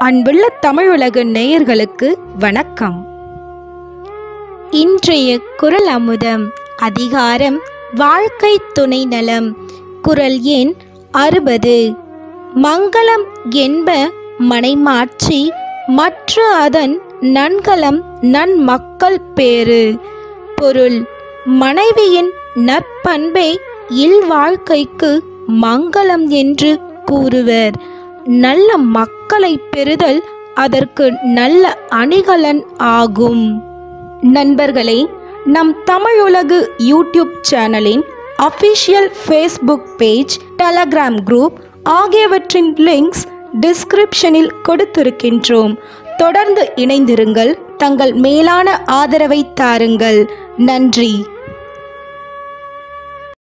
அன்புள்ள தமிழுலக நேயர்களுக்கு வணக்கம் இன்றைய குரல் அமுதம் அதிகாரம் வாழ்க்கை துணை நலம் குரல் எண் அறுபது மங்களம் என்ப மனைமாட்சி மற்ற அதன் நன்கலம் நன்மக்கள் பேறு பொருள் மனைவியின் நற்பண்பே இல்வாழ்க்கைக்கு மங்களம் என்று கூறுவர் நல்ல மக்களை பெறுதல் அதற்கு நல்ல அணிகலன் ஆகும் நண்பர்களே நம் தமிழுலகு யூடியூப் சேனலின் official Facebook page Telegram group ஆகியவற்றின் லிங்க்ஸ் டிஸ்கிரிப்ஷனில் கொடுத்திருக்கின்றோம் தொடர்ந்து இணைந்திருங்கள் தங்கள் மேலான ஆதரவை தாருங்கள் நன்றி